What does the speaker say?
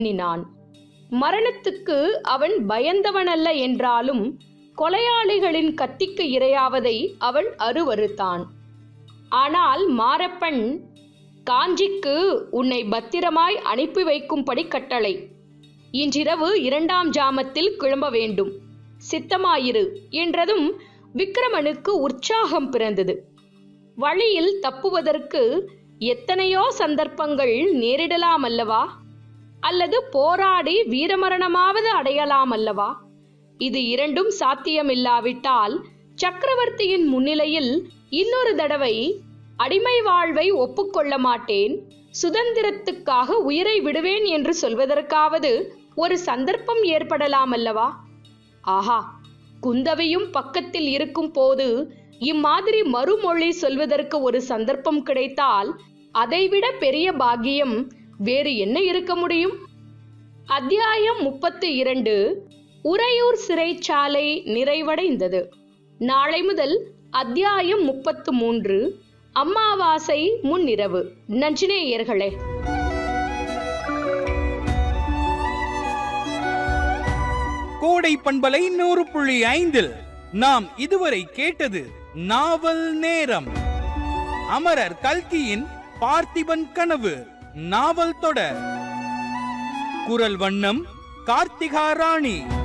எண்ணினான் மரணத்துக்கு அவன் பயந்தவனல்ல என்றாலும் கொலையாளிகளின் கத்திக்கு இரையாவதை அவன் அருவருத்தான் ஆனால் மாரப்பன் காஞ்சிக்கு உன்னை பத்திரமாய் அனுப்பி வைக்கும்படி கட்டளை இன்றிரவு இரண்டாம் ஜாமத்தில் கிளம்ப வேண்டும் சித்தமாயிரு என்றதும் விக்ரமனுக்கு உற்சாகம் பிறந்தது வழியில் தப்புவதற்கு எத்தனையோ சந்தர்ப்பங்கள் நேரிடலாம் அல்லவா அல்லது போராடி வீரமரணமாவது அடையலாம் அல்லவா இது இரண்டும் சாத்தியமில்லாவிட்டால் சக்கரவர்த்தியின் முன்னிலையில் இன்னொரு தடவை அடிமை வாழ்வை ஒப்புக்கொள்ள மாட்டேன் சுதந்திரத்துக்காக உயிரை விடுவேன் என்று சொல்வதற்காவது ஒரு சந்தர்ப்பம் ஏற்படலாம் அல்லவா ஆஹா குந்தவையும் பக்கத்தில் இருக்கும் போது இம்மாதிரி மறுமொழி சொல்வதற்கு ஒரு சந்தர்ப்பம் கிடைத்தால் அதைவிட பெரிய பாக்கியம் வேறு என்ன இருக்க முடியும் அத்தியாயம் முப்பத்து இரண்டு உறையூர் சிறைச்சாலை நிறைவடைந்தது நாளை முதல் அத்தியாயம் முப்பத்து மூன்று அம்மாவாசை முன்னிரவு நஞ்சினேயர்களே கோடை பண்பலை நூறு புள்ளி ஐந்தில் நாம் இதுவரை கேட்டது நாவல் நேரம் அமரர் கல்கியின் பார்த்திபன் கனவு நாவல் தொடர் குரல் வண்ணம் கார்த்திகா ராணி